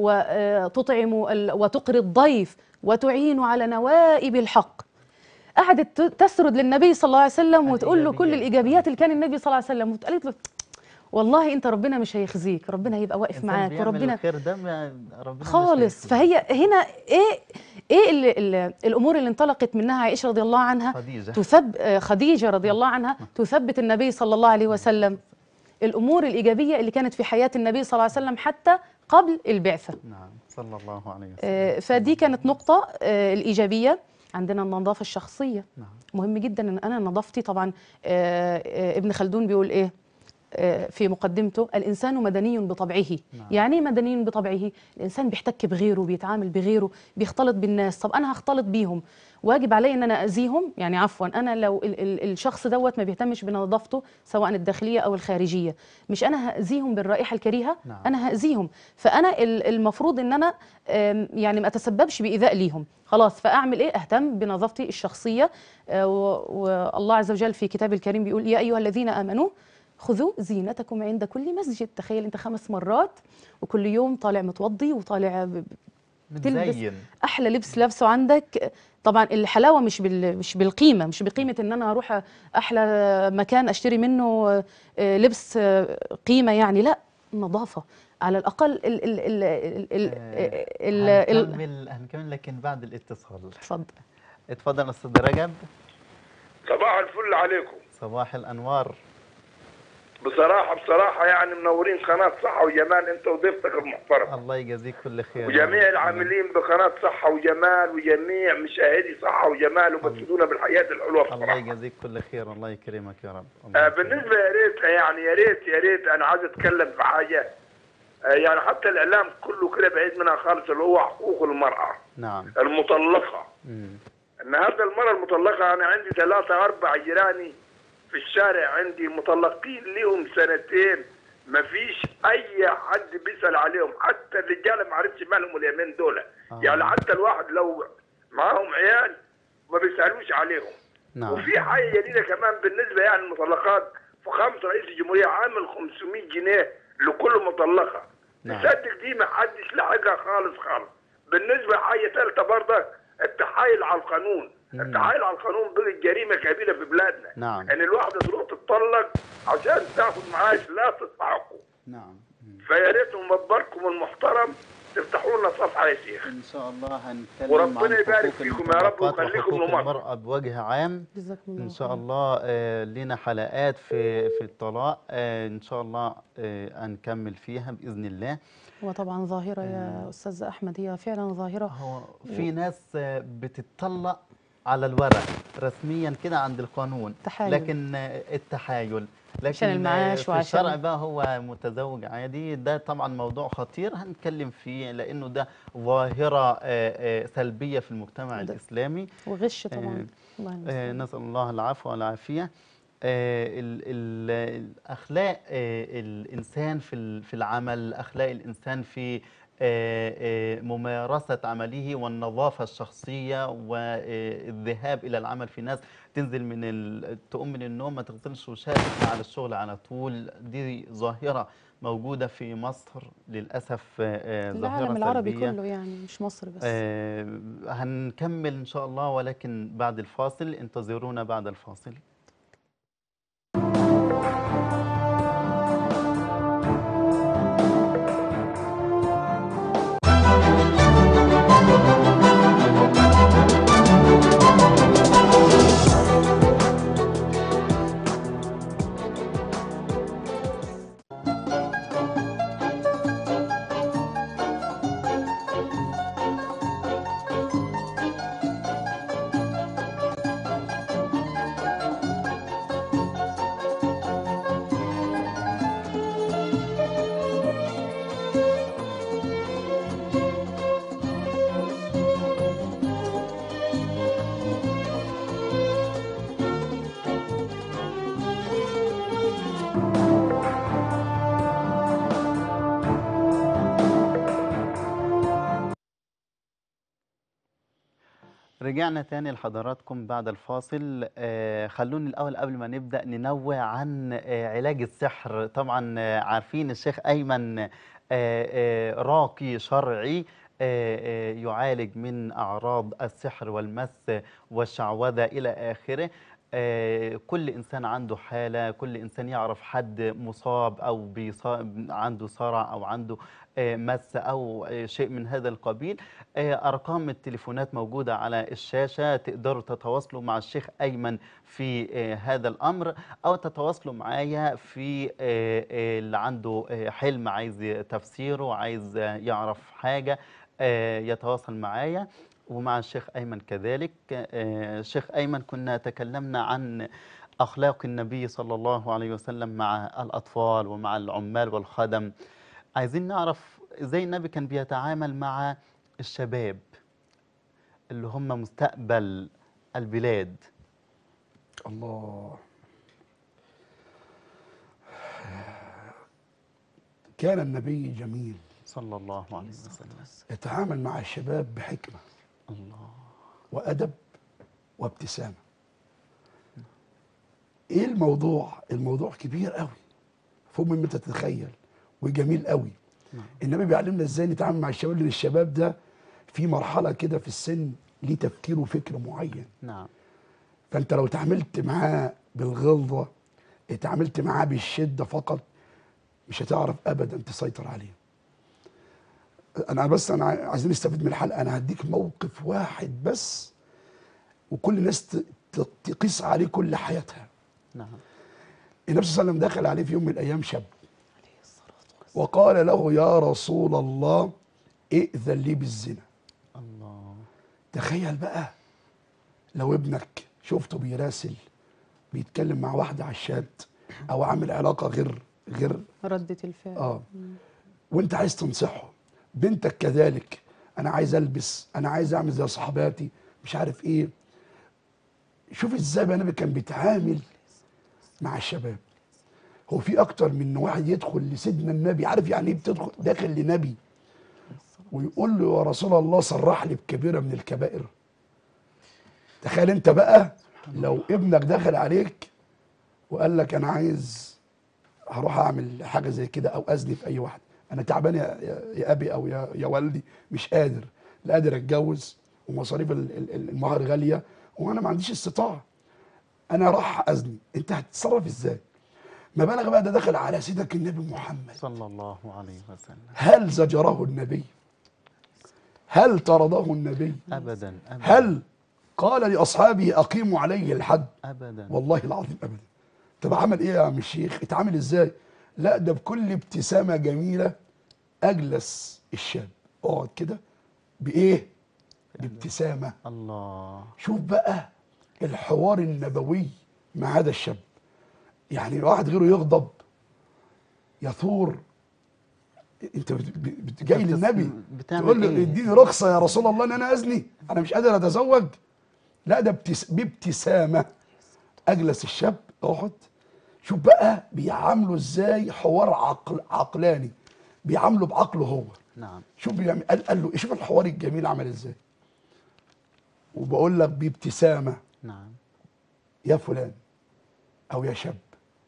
وتطعم ال- وتقري الضيف وتعين على نوائب الحق قعدت ت- تسرد للنبي صلى الله عليه وسلم وتقول له كل الإيجابيات. الايجابيات اللي كان النبي صلى الله عليه وسلم وقالت له والله انت ربنا مش هيخزيك ربنا هيبقى واقف إنسان معاك بيعمل وربنا الخير ده ما ربنا مش خالص هيخزيه. فهي هنا ايه ايه ال ال الامور اللي انطلقت منها عائشه رضي الله عنها خديجة تثب آه، خديجه رضي الله عنها تثبت النبي صلى الله عليه وسلم الامور الايجابيه اللي كانت في حياه النبي صلى الله عليه وسلم حتى قبل البعثه نعم صلى الله عليه وسلم آه، فدي كانت نقطه آه، الايجابيه عندنا النظافه الشخصيه نعم مهم جدا ان انا نظافتي طبعا آه، آه، ابن خلدون بيقول ايه آه، في مقدمته الانسان مدني بطبعه نعم. يعني ايه مدني بطبعه الانسان بيحتك بغيره بيتعامل بغيره بيختلط بالناس طب انا هختلط بيهم واجب علي ان انا اذيهم يعني عفوا انا لو ال ال الشخص دوت ما بيهتمش بنظافته سواء الداخليه او الخارجيه مش انا هاذيهم بالرائحه الكريهه نعم. انا هاذيهم فانا ال- المفروض ان انا آم، يعني ما اتسببش بايذاء ليهم خلاص فاعمل ايه اهتم بنظافتي الشخصيه آه، و- والله عز وجل في كتاب الكريم بيقول يا ايها الذين امنوا خذوا زينتكم عند كل مسجد تخيل انت خمس مرات وكل يوم طالع متوضي وطالع ب- ب- تلبس متزين احلى لبس لابسه عندك طبعا الحلاوه مش بال مش بالقيمه مش بقيمه ان انا اروح احلى مكان اشتري منه آه، لبس آه، قيمه يعني لا نظافه على الاقل ال ال ال ال ال آه، ال ال هنكمل هنكمل لكن بعد الاتصال اتفضل اتفضل استاذ رجب صباح الفل عليكم صباح الانوار بصراحة بصراحة يعني منورين قناة صحة وجمال انت وضيفتك المحترم الله يجازيك كل خير وجميع العاملين بقناة صحة وجمال وجميع مشاهدي صحة وجمال وبتفيدونا بالحياة الحلوة الله بصراحة يجازيك كل خير الله يكرمك يا رب الله آه يكرمك. بالنسبة يا ريت يعني يا ريت يا ريت انا عايز اتكلم في حاجة آه يعني حتى الاعلام كله كده بعيد منها خالص اللي هو حقوق المرأة نعم المطلقة مم. النهارده المرأة المطلقة أنا عندي ثلاثة أربع جيراني في الشارع عندي مطلقين ليهم سنتين ما فيش أي حد بيسأل عليهم حتى الرجالة ما عرفش مالهم اليومين دول آه. يعني حتى الواحد لو معاهم عيال ما بيسألوش عليهم نعم وفي حاجة جديدة كمان بالنسبة يعني المطلقات فخامة رئيس الجمهورية عامل 500 جنيه لكل مطلقة نعم. تصدق دي ما حدش لحقها خالص خالص بالنسبة لحاجة ثالثة برضك التحايل على القانون مم. التحايل على القانون بقت جريمة كبيرة في بلادنا نعم. ان الواحدة تروح تتطلق عشان تاخد معاش لا تستحقه نعم مم. فيا ريت من مدبركم المحترم تفتحوا لنا صفحة يا شيخ ان شاء الله هنتكلم وربنا عن يبارك حقوق فيكم يا رب المطلقات ويخليكم وحقوق لمصر. المرأة بوجه عام جزاكم الله ان شاء خير. الله آه، لنا حلقات في في الطلاق آه، ان شاء الله آه، هنكمل فيها باذن الله هو طبعا ظاهره يا استاذ احمد هي فعلا ظاهره هو في ناس آه، بتتطلق على الورق رسميا كده عند القانون تحايل. لكن آه، التحايل لكن عشان المعاش آه، في وعشان- الشرع بقى هو متزوج عادي ده طبعا موضوع خطير هنتكلم فيه لانه ده ظاهره آه، آه، سلبيه في المجتمع ده- الاسلامي وغش طبعا الله آه، المستعان نسأل الله العفو والعافية آه، ال- ال- الأخلاق آه، الإنسان في ال- في العمل أخلاق الإنسان في آه، آه، ممارسة عمله والنظافة الشخصية والذهاب إلى العمل في ناس تنزل من ال- تقوم من النوم ما تغسلش وشها تطلع على الشغل على طول دي ظاهرة موجودة في مصر للأسف آه، آه، ظاهرة العالم العربي سلبية. كله يعني مش مصر بس آه، هنكمل إن شاء الله ولكن بعد الفاصل انتظرونا بعد الفاصل رجعنا تاني لحضراتكم بعد الفاصل آه خلوني الأول قبل ما نبدأ ننوه عن آه علاج السحر طبعا آه عارفين الشيخ أيمن آه آه راقي شرعي آه آه يعالج من أعراض السحر والمس والشعوذة إلى آخره آه، كل إنسان عنده حالة كل إنسان يعرف حد مصاب أو بيصاب عنده صرع أو عنده آه، مس أو آه، شيء من هذا القبيل آه، أرقام التليفونات موجودة على الشاشة تقدروا تتواصلوا مع الشيخ أيمن في آه، هذا الأمر أو تتواصلوا معايا في آه، آه، اللي عنده آه، حلم عايز تفسيره عايز آه، يعرف حاجة آه، يتواصل معايا ومع الشيخ أيمن كذلك آه، الشيخ أيمن كنا تكلمنا عن أخلاق النبي صلى الله عليه وسلم مع الأطفال ومع العمال والخدم عايزين نعرف إزاي النبي كان بيتعامل مع الشباب اللي هم مستقبل البلاد الله كان النبي جميل صلى الله عليه وسلم يتعامل مع الشباب بحكمة الله وأدب وابتسامة إيه الموضوع؟ الموضوع كبير قوي فوق مما تتخيل وجميل قوي نعم. النبي بيعلمنا ازاي نتعامل مع الشباب لان الشباب ده في مرحله كده في السن ليه تفكير وفكر معين نعم فانت لو تعاملت معاه بالغلظه اتعاملت معاه بالشده فقط مش هتعرف ابدا تسيطر عليه انا بس انا عاي- عايزين نستفيد من الحلقه انا هديك موقف واحد بس وكل الناس ت- ت- تقيس عليه كل حياتها نعم النبي صلى الله عليه وسلم دخل عليه في يوم من الايام شاب عليه الصلاة والسلام وقال له يا رسول الله ائذن لي بالزنا الله تخيل بقى لو ابنك شفته بيراسل بيتكلم مع واحدة على الشات او عامل علاقة غير غير ردة الفعل اه وانت عايز تنصحه بنتك كذلك انا عايز البس انا عايز اعمل زي صحباتي مش عارف ايه شوف ازاي بقى النبي كان بيتعامل مع الشباب هو في اكتر من إن واحد يدخل لسيدنا النبي عارف يعني ايه بتدخل داخل لنبي ويقول له يا رسول الله صرح لي بكبيره من الكبائر تخيل انت بقى لو ابنك دخل عليك وقال لك انا عايز هروح اعمل حاجه زي كده او ازني في اي واحد انا تعبان يا, يا, يا ابي او يا, يا والدي مش قادر لا قادر اتجوز ومصاريف ال- ال- المهر غاليه وانا ما عنديش استطاعه انا راح ازني انت هتتصرف ازاي ما بالك بقى ده دخل على سيدك النبي محمد صلى الله عليه وسلم هل زجره النبي هل طرده النبي أبدا أبدا هل قال لاصحابه اقيموا عليه الحد أبدا والله العظيم ابدا طب عمل ايه يا عم الشيخ اتعامل ازاي لا ده بكل ابتسامه جميله اجلس الشاب اقعد كده بايه بابتسامه الله شوف بقى الحوار النبوي مع هذا الشاب يعني واحد غيره يغضب يثور انت بت- بت- جاي بتس- للنبي بتعمل تقول له إيه؟ اديني رخصه يا رسول الله ان انا ازني انا مش قادر اتزوج لا ده ابتس... بابتسامه اجلس الشاب اقعد شوف بقى بيعامله ازاي حوار عقل عقلاني بيعامله بعقله هو نعم شوف بيعمل قال, قال له شوف الحوار الجميل عمل ازاي وبقول لك بابتسامه نعم يا فلان او يا شاب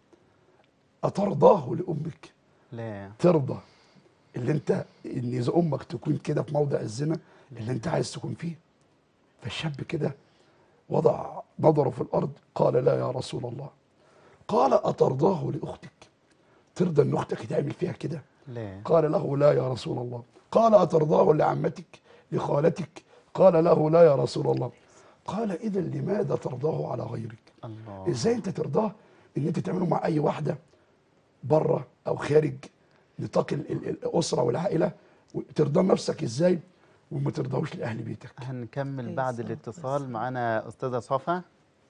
اترضاه لامك لا ترضى اللي انت ان اذا امك تكون كده في موضع الزنا اللي انت عايز تكون فيه فالشاب كده وضع نظره في الارض قال لا يا رسول الله قال اترضاه لاختك ترضى ان اختك تعمل فيها كده لا قال له لا يا رسول الله قال أترضاه لعمتك لخالتك قال له لا يا رسول الله قال إذا لماذا ترضاه على غيرك الله إزاي أنت ترضاه إن أنت تعمله مع أي واحدة بره أو خارج نطاق ال- ال- الأسرة والعائلة ترضى نفسك إزاي وما ترضاهوش لأهل بيتك هنكمل عليه بعد الصلاة الاتصال والسلام. معانا أستاذة صفا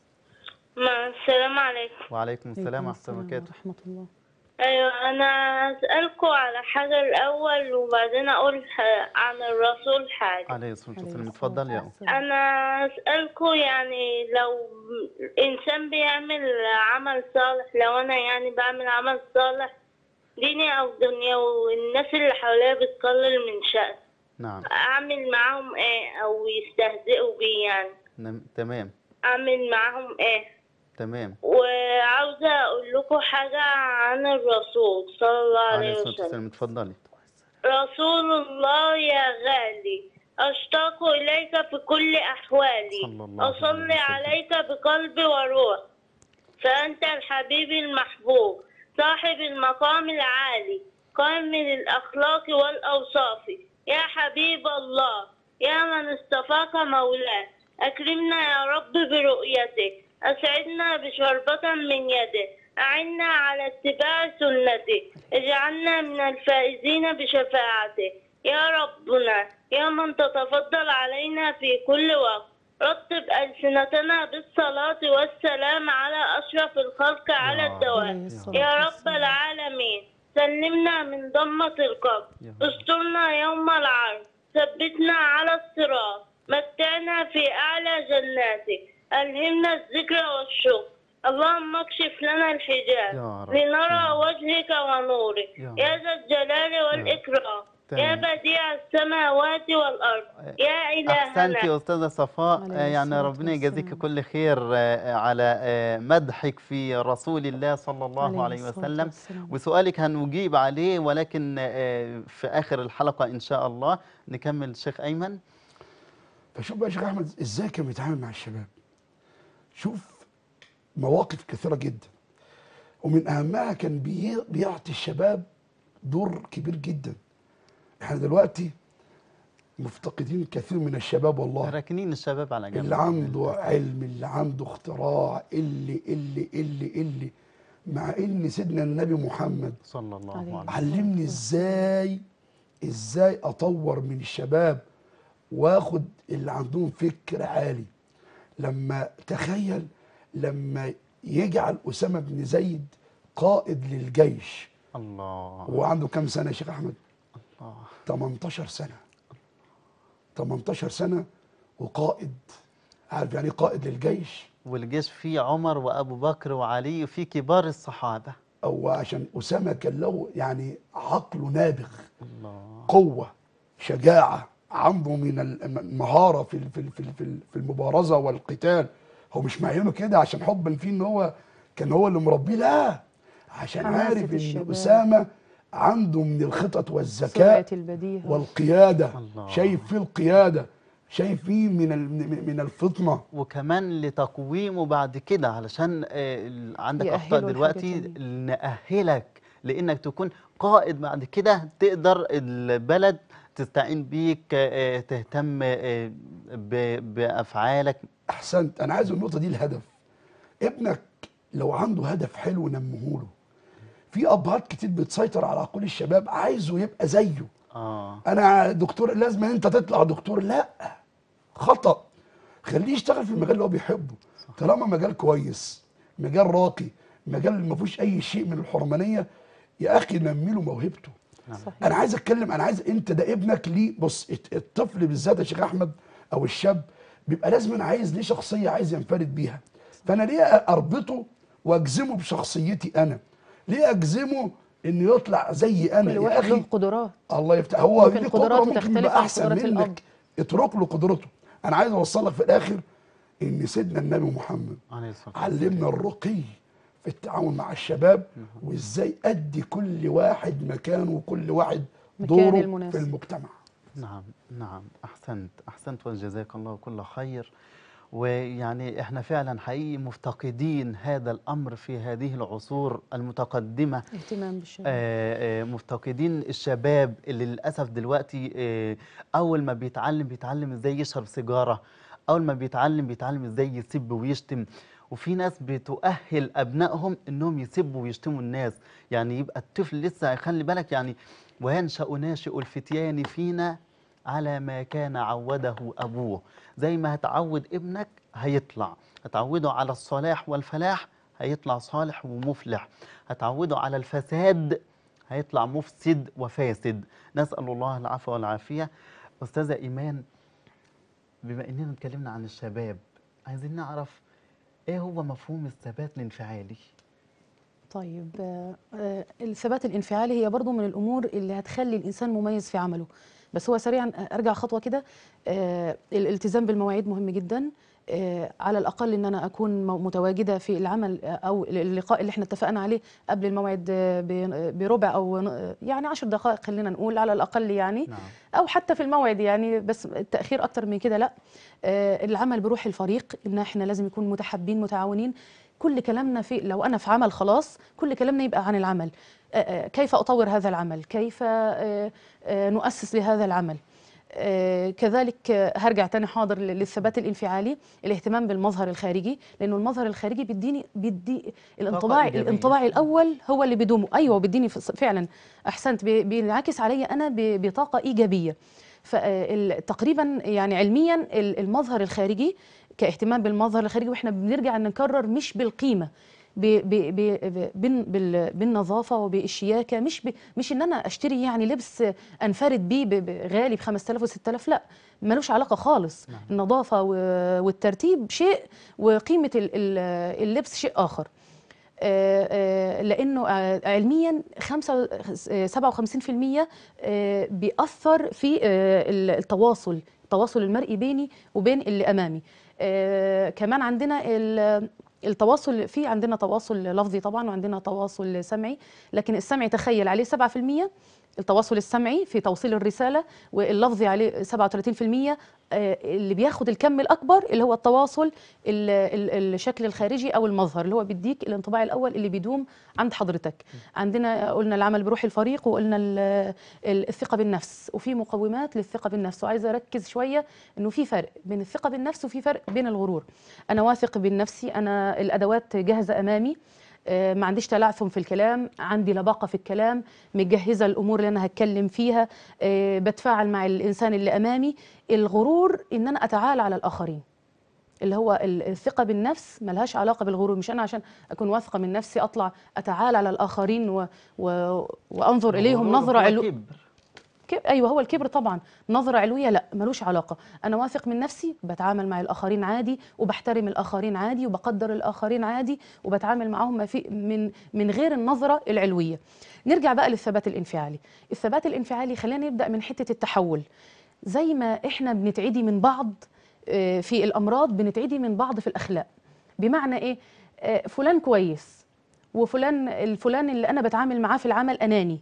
مع السلام عليكم وعليكم السلام عليكم ورحمة الله السلام وبركاته ورحمة الله أيوة أنا أسألكم على حاجة الأول وبعدين أقول ح- عن الرسول حاجة عليه الصلاة عليه والسلام الصلاة اتفضل يا أم والسلام. أنا أسألكم يعني لو إنسان بيعمل عمل صالح لو أنا يعني بعمل عمل صالح ديني أو دنيا والناس اللي حواليا بتقلل من شأن نعم اعمل معاهم ايه او يستهزئوا بي يعني نم- تمام اعمل معاهم ايه تمام وعاوزة اقول لكم حاجة عن الرسول صلى الله عليه عليه الصلاة وسلم والسلام اتفضلي رسول الله يا غالي أشتاق إليك في كل أحوالي صلى الله عليه أصلي وسلم. عليك بقلبي وروح فأنت الحبيب المحبوب صاحب المقام العالي كامل الأخلاق والأوصاف يا حبيب الله يا من اصطفاك مولاه أكرمنا يا رب برؤيته أسعدنا بشربة من يده أعنا على اتباع سنته اجعلنا من الفائزين بشفاعته يا ربنا يا من تتفضل علينا في كل وقت رتب ألسنتنا بالصلاة والسلام على أشرف الخلق على يا الدوام عليه الصلاة يا رب والسلام. العالمين سلمنا من ضمة القبر يا رب. استرنا يوم العرض ثبتنا على الصراط متعنا في أعلى جناتك ألهمنا الذكر والشكر اللهم اكشف لنا الحجاب يا رب. لنرى يا رب. وجهك ونورك يا رب. يا ذا الجلال والإكرام يا تمام. بديع السماوات والأرض يا إلهنا احسنتي يا استاذه صفاء عليه آه، يعني الصلاة ربنا يجازيك والسلام. كل خير آه، على آه، مدحك في رسول الله صلى الله عليه عليه الصلاة وسلم والسلام. وسؤالك هنجيب عليه ولكن آه، في اخر الحلقه ان شاء الله نكمل الشيخ ايمن فشوف بقى يا شيخ احمد ازاي كان بيتعامل مع الشباب شوف مواقف كثيره جدا ومن اهمها كان بي- بيعطي الشباب دور كبير جدا احنا دلوقتي مفتقدين كثير من الشباب والله راكنين الشباب على جنب اللي عنده علم اللي عنده اختراع اللي اللي اللي اللي مع ان سيدنا النبي محمد صلى الله عليه عليه وسلم علمني ازاي ازاي اطور من الشباب واخد اللي عندهم فكر عالي لما تخيل لما يجعل اسامه بن زيد قائد للجيش الله وهو عنده كام سنه يا شيخ احمد الله 18 سنه 18 سنه وقائد عارف يعني ايه قائد للجيش والجيش فيه عمر وابو بكر وعلي وفي كبار الصحابه او عشان اسامه كان له يعني عقله نابغ الله قوه شجاعه عنده من المهاره في ال- في ال- في ال- في ال- في المبارزه والقتال هو مش معينه كده عشان حبا فيه ان هو كان هو اللي مربيه لا عشان حماسة عارف ان الشباب. اسامه عنده من الخطط سرعة والذكاء البديهة والقياده الله. شايف فيه القياده شايف فيه من ال- من الفطنه وكمان لتقويمه بعد كده علشان آه، ال- عندك يأهله اخطاء لحاجة دلوقتي تانية. نأهلك لانك تكون قائد بعد كده تقدر البلد تستعين بيك آه، تهتم آه، ب- بافعالك احسنت انا عايز النقطه دي الهدف ابنك لو عنده هدف حلو نمهوله في ابهات كتير بتسيطر على عقول الشباب عايزه يبقى زيه اه انا دكتور لازم انت تطلع دكتور لا خطا خليه يشتغل في المجال اللي هو بيحبه طالما مجال كويس مجال راقي مجال ما فيهوش اي شيء من الحرمانيه يا اخي نمي له موهبته صحيح انا عايز اتكلم انا عايز انت ده ابنك ليه بص الت- الطفل بالذات يا شيخ احمد او الشاب بيبقى لازم أنا عايز ليه شخصيه عايز ينفرد بيها فانا ليه اربطه واجزمه بشخصيتي انا ليه اجزمه انه يطلع زي انا كل يا واحد له اخي قدرات الله يفتح هو ممكن ليه قدراته قدره ممكن تختلف يبقى عن احسن قدرات الأب. منك اترك له قدرته انا عايز اوصل لك في الاخر ان سيدنا النبي محمد عليه الصلاه والسلام. علمنا الرقي في التعامل مع الشباب وازاي ادي كل واحد مكانه وكل واحد مكان دوره المناسب. في المجتمع نعم نعم احسنت احسنت وجزاك الله كل خير ويعني احنا فعلا حقيقي مفتقدين هذا الامر في هذه العصور المتقدمه اهتمام بالشباب آه، آه، مفتقدين الشباب اللي للاسف دلوقتي آه، اول ما بيتعلم بيتعلم ازاي يشرب سيجاره اول ما بيتعلم بيتعلم ازاي يسب ويشتم وفي ناس بتؤهل ابنائهم انهم يسبوا ويشتموا الناس يعني يبقى الطفل لسه خلي بالك يعني وينشا ناشئ الفتيان فينا على ما كان عوده ابوه زي ما هتعود ابنك هيطلع هتعوده على الصلاح والفلاح هيطلع صالح ومفلح هتعوده على الفساد هيطلع مفسد وفاسد نسأل الله العفو والعافية أستاذة إيمان بما إننا اتكلمنا عن الشباب عايزين نعرف إيه هو مفهوم الثبات الانفعالي طيب آه، آه، الثبات الانفعالي هي برضو من الامور اللي هتخلي الانسان مميز في عمله بس هو سريعا ارجع خطوه كده آه، الالتزام بالمواعيد مهم جدا آه، على الاقل ان انا اكون مو- متواجده في العمل آه، او اللقاء اللي احنا اتفقنا عليه قبل الموعد آه، ب- بربع او ن- يعني عشر دقائق خلينا نقول على الاقل يعني نعم او حتى في الموعد يعني بس التاخير اكتر من كده لا آه، العمل بروح الفريق ان احنا لازم نكون متحابين متعاونين كل كلامنا في لو انا في عمل خلاص كل كلامنا يبقى عن العمل آه، آه، كيف اطور هذا العمل كيف آه، آه، نؤسس لهذا العمل آه، كذلك آه، هرجع تاني حاضر لل- للثبات الانفعالي الاهتمام بالمظهر الخارجي لانه المظهر الخارجي بيديني بيدي الانطباع إيجابية. الانطباع الاول هو اللي بيدومه ايوه بيديني ف- فعلا احسنت بي- بينعكس عليا انا ب- بطاقه ايجابيه فتقريبا يعني علميا ال- المظهر الخارجي كاهتمام بالمظهر الخارجي واحنا بنرجع نكرر مش بالقيمه ب ب ب ب بال- بال- بالنظافه وبالشياكه مش ب مش ان انا اشتري يعني لبس انفرد بيه ب- ب- غالي ب 5000 و 6000 لا ملوش علاقه خالص نعم. النظافه و- والترتيب شيء وقيمه ال- ال- اللبس شيء اخر آه، آه، لانه آه، علميا خمسة- آه، 57% آه، بيأثر في آه، ال- التواصل التواصل المرئي بيني وبين اللي امامي آه، كمان عندنا ال- التواصل في عندنا تواصل لفظي طبعا وعندنا تواصل سمعي لكن السمعي تخيل عليه 7% التواصل السمعي في توصيل الرسالة واللفظي عليه 37% آه، اللي بياخد الكم الأكبر اللي هو التواصل ال- ال- الشكل الخارجي أو المظهر اللي هو بيديك الانطباع الأول اللي بيدوم عند حضرتك عندنا قلنا العمل بروح الفريق وقلنا ال- ال- الثقة بالنفس وفي مقومات للثقة بالنفس وعايزة أركز شوية إنه في فرق بين الثقة بالنفس وفي فرق بين الغرور أنا واثق بنفسي أنا الأدوات جاهزة أمامي آه، ما عنديش تلعثم في الكلام عندي لباقة في الكلام مجهزة الأمور اللي أنا هتكلم فيها آه، بتفاعل مع الإنسان اللي أمامي الغرور إن أنا أتعالى على الآخرين اللي هو ال- الثقة بالنفس ملهاش علاقة بالغرور مش أنا عشان أكون واثقة من نفسي أطلع أتعالى على الآخرين و... و... وأنظر إليهم الغرور نظرة هو علو... كبر. كب... ايوه هو الكبر طبعا نظره علويه لا ملوش علاقه انا واثق من نفسي بتعامل مع الاخرين عادي وبحترم الاخرين عادي وبقدر الاخرين عادي وبتعامل معاهم ما في من من غير النظره العلويه نرجع بقى للثبات الانفعالي الثبات الانفعالي خلينا نبدا من حته التحول زي ما احنا بنتعدي من بعض آه، في الامراض بنتعدي من بعض في الاخلاق بمعنى ايه آه، فلان كويس وفلان الفلان اللي انا بتعامل معاه في العمل اناني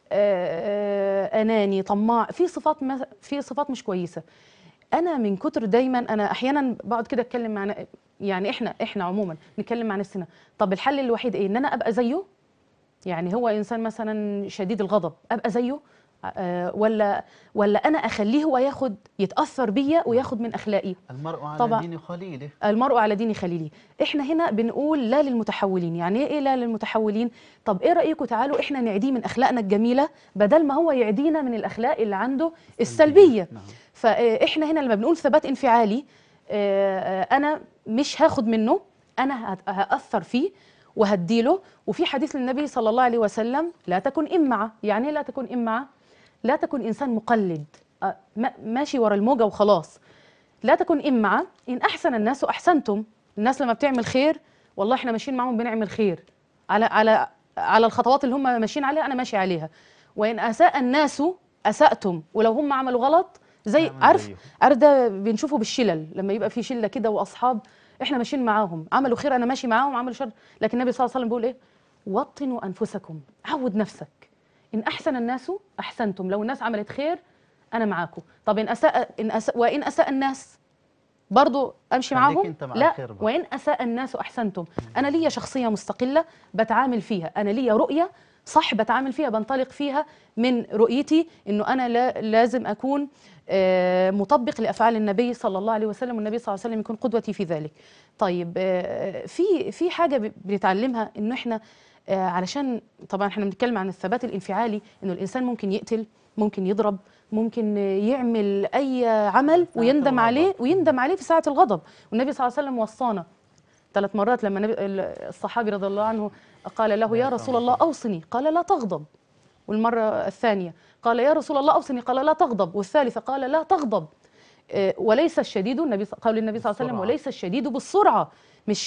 آه، آه، اناني طماع في صفات ما في صفات مش كويسه انا من كتر دايما انا احيانا بقعد كده اتكلم مع ن- يعني احنا احنا عموما نتكلم مع نفسنا طب الحل الوحيد ايه ان انا ابقى زيه يعني هو انسان مثلا شديد الغضب ابقى زيه آه، ولا ولا انا اخليه هو ياخد يتاثر بيا وياخد من اخلاقي المرء على طبعا. دين خليله المرء على دين خليله احنا هنا بنقول لا للمتحولين يعني ايه لا للمتحولين طب ايه رايكم تعالوا احنا نعديه من اخلاقنا الجميله بدل ما هو يعدينا من الاخلاق اللي عنده السلبيه نعم فاحنا هنا لما بنقول ثبات انفعالي آه، آه، انا مش هاخد منه انا هت- هاثر فيه وهديله وفي حديث للنبي صلى الله عليه وسلم لا تكن امعه يعني ايه لا تكن امعه لا تكن انسان مقلد آه، ما- ماشي ورا الموجه وخلاص لا تكن امعه ان احسن الناس احسنتم الناس لما بتعمل خير والله احنا ماشيين معاهم بنعمل خير على على على الخطوات اللي هم ماشيين عليها انا ماشي عليها وان اساء الناس اساتم ولو هم عملوا غلط زي نعمل عارف زيهم. عارف ده بنشوفه بالشلل لما يبقى في شله كده واصحاب احنا ماشيين معاهم عملوا خير انا ماشي معاهم عملوا شر لكن النبي صلى الله عليه وسلم بيقول ايه وطنوا انفسكم عود نفسك ان احسن الناس احسنتم لو الناس عملت خير انا معاكم طب ان اساء ان أساء وان اساء الناس برضو امشي خليك معاهم أنت مع لا الخير بقى. وان اساء الناس احسنتم انا ليا شخصيه مستقله بتعامل فيها انا ليا رؤيه صح بتعامل فيها بنطلق فيها من رؤيتي انه انا لا لازم اكون آه، مطبق لافعال النبي صلى الله عليه وسلم والنبي صلى الله عليه وسلم يكون قدوتي في ذلك طيب آه، في في حاجه ب- بنتعلمها انه احنا آه، علشان طبعا احنا بنتكلم عن الثبات الانفعالي انه الانسان ممكن يقتل ممكن يضرب ممكن آه، يعمل اي عمل ساعة ويندم الغضب. عليه ويندم عليه في ساعه الغضب والنبي صلى الله عليه وسلم وصانا ثلاث مرات لما النبي- الصحابي رضي الله عنه قال له يا رسول الله اوصني قال لا تغضب والمره الثانيه قال يا رسول الله اوصني قال لا تغضب والثالثه قال لا تغضب آه، وليس الشديد النبي قول النبي صلى الله عليه وسلم بالسرعة. وليس الشديد بالسرعه مش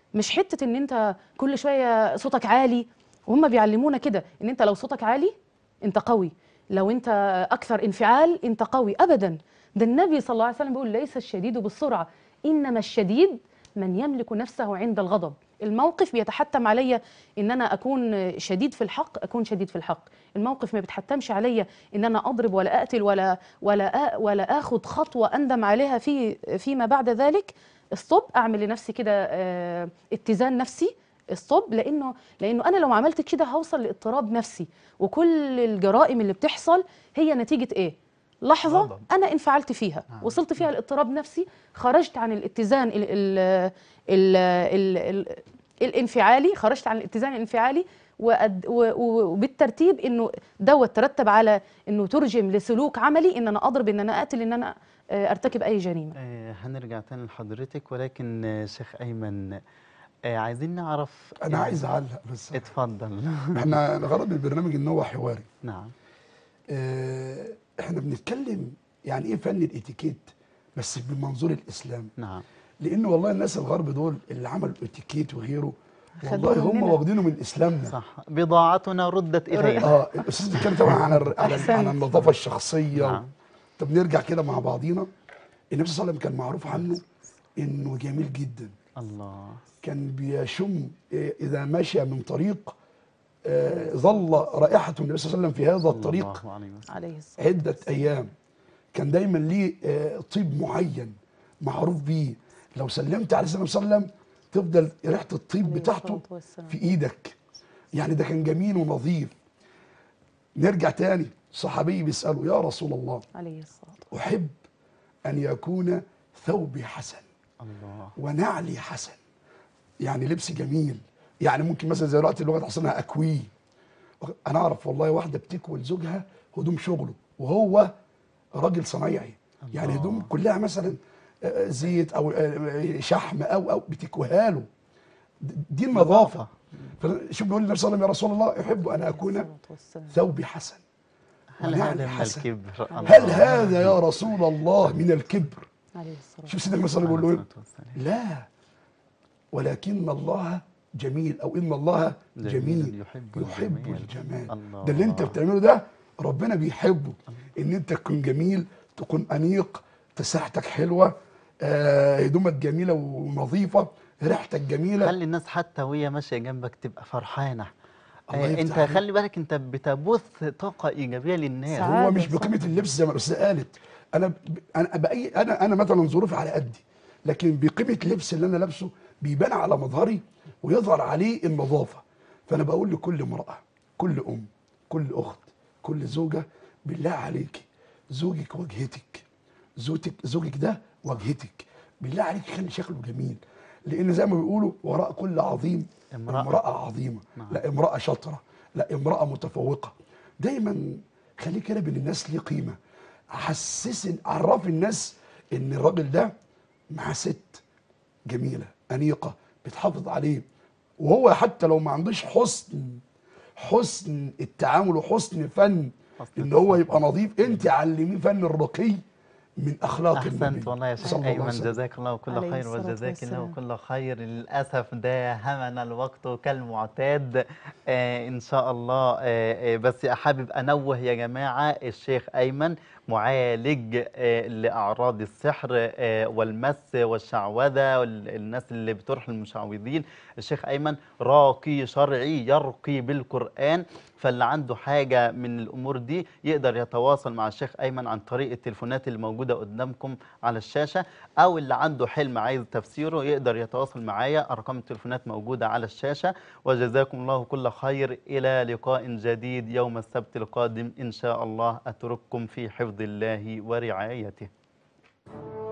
مش حته ان انت كل شويه صوتك عالي وهم بيعلمونا كده ان انت لو صوتك عالي انت قوي لو انت اكثر انفعال انت قوي ابدا ده النبي صلى الله عليه وسلم بيقول ليس الشديد بالسرعه انما الشديد من يملك نفسه عند الغضب الموقف بيتحتم عليا ان انا اكون شديد في الحق اكون شديد في الحق الموقف ما بيتحتمش عليا ان انا اضرب ولا اقتل ولا ولا أ- ولا اخد خطوه اندم عليها في فيما بعد ذلك ستوب اعمل لنفسي كده آه، اتزان نفسي ستوب لانه لانه انا لو عملت كده هوصل لاضطراب نفسي وكل الجرائم اللي بتحصل هي نتيجه ايه لحظه غضب. انا انفعلت فيها نعم. وصلت فيها لاضطراب نفسي خرجت عن الاتزان ال ال ال ال ال الانفعالي خرجت عن الاتزان الانفعالي وأد- و- و- وبالترتيب انه دوت ترتب على انه ترجم لسلوك عملي ان انا اضرب ان انا اقتل ان انا آه، ارتكب اي جريمه آه، هنرجع تاني لحضرتك ولكن آه، شيخ أيمن آه، عايزين نعرف انا آه، عايز اعلق بس اتفضل احنا غرض البرنامج ان هو حواري نعم اه احنا بنتكلم يعني ايه فن الاتيكيت بس بمنظور الاسلام نعم لان والله الناس الغرب دول اللي عملوا اتيكيت وغيره خدوه والله هم مننا. واخدينه من اسلامنا صح بضاعتنا ردت إلينا اه الاستاذ بيتكلم طبعا عن الر- على, أحسنت. عن النظافه الشخصيه نعم. طب نرجع كده مع بعضينا النبي صلى الله عليه وسلم كان معروف عنه انه جميل جدا الله كان بيشم آه، اذا مشى من طريق آه، ظل رائحه النبي صلى الله عليه وسلم في هذا صلى الطريق الله عليه وسلم عليه الصلاه عدة أيام كان دايما ليه آه، طيب معين معروف بيه لو سلمت على النبي صلى الله عليه وسلم تفضل ريحة الطيب عليه بتاعته الصلاة والسلام. في إيدك يعني ده كان جميل ونظيف نرجع تاني صحابي بيسأله يا رسول الله عليه الصلاه والسلام. أحب أن يكون ثوبي حسن الله ونعلي حسن يعني لبس جميل يعني ممكن مثلا زي دلوقتي اللغه تحصلها اكويه انا اعرف والله واحده بتكوي لزوجها هدوم شغله وهو راجل صنايعي يعني الله. هدوم كلها مثلا آه، زيت او آه، شحم او او بتكويها له د- دي النظافه فشوف بيقول النبي صلى الله عليه وسلم يا رسول الله احب ان اكون الصلاة والسلام. ثوبي حسن هل ونعلي هذا من حسن. الكبر هل هذا يا رسول الله من الكبر عليه الصلاه شوف سيدنا النبي صلى الله عليه وسلم عليه بيقول له الصلاة إيه؟ والسلام. لا ولكن الله جميل او ان الله جميل جميل يحب يحب الجمال. الجمال الله. ده اللي انت بتعمله ده ربنا بيحبه ان انت تكون جميل تكون انيق تساحتك حلوه آه، هدومك جميله ونظيفه ريحتك جميله خلي الناس حتى وهي ماشيه جنبك تبقى فرحانه الله آه، يفتح انت عليك. خلي بالك انت بتبث طاقه ايجابيه للناس سعادة. هو مش صح. بقيمه اللبس زي ما الاستاذه قالت انا ب... انا بأي... انا انا مثلا ظروفي على قدي لكن بقيمه اللبس اللي انا لابسه بيبان على مظهري ويظهر عليه النظافه فانا بقول لكل امراه كل ام كل اخت كل زوجه بالله عليكي زوجك واجهتك زوجك زوجك ده واجهتك بالله عليك خلي شكله جميل لان زي ما بيقولوا وراء كل عظيم امرأة. امراه, امرأة عظيمه نعم. لا امراه شاطره لا امراه متفوقه دايما خليك كده بين الناس ليه قيمه حسس عرف الناس ان الراجل ده مع ست جميله انيقه بتحافظ عليه وهو حتى لو ما عندوش حسن حسن التعامل وحسن فن حسن ان هو التصرف. يبقى نظيف انت علميه فن الرقي من اخلاق احسنت النبي والله يا صلى شيخ الله عليه ايمن وسلم. جزاك الله كل عليه خير الصلاة وجزاك الله والسلام. كل خير للاسف داهمنا الوقت كالمعتاد آه ان شاء الله آه آه بس حابب انوه يا جماعه الشيخ ايمن معالج آه لاعراض السحر آه والمس والشعوذه والناس اللي بتروح المشعوذين الشيخ ايمن راقي شرعي يرقي بالقران فاللي عنده حاجه من الامور دي يقدر يتواصل مع الشيخ ايمن عن طريق التليفونات اللي موجوده قدامكم على الشاشه او اللي عنده حلم عايز تفسيره يقدر يتواصل معايا ارقام التليفونات موجوده على الشاشه وجزاكم الله كل خير الى لقاء جديد يوم السبت القادم ان شاء الله اترككم في حفظ الله ورعايته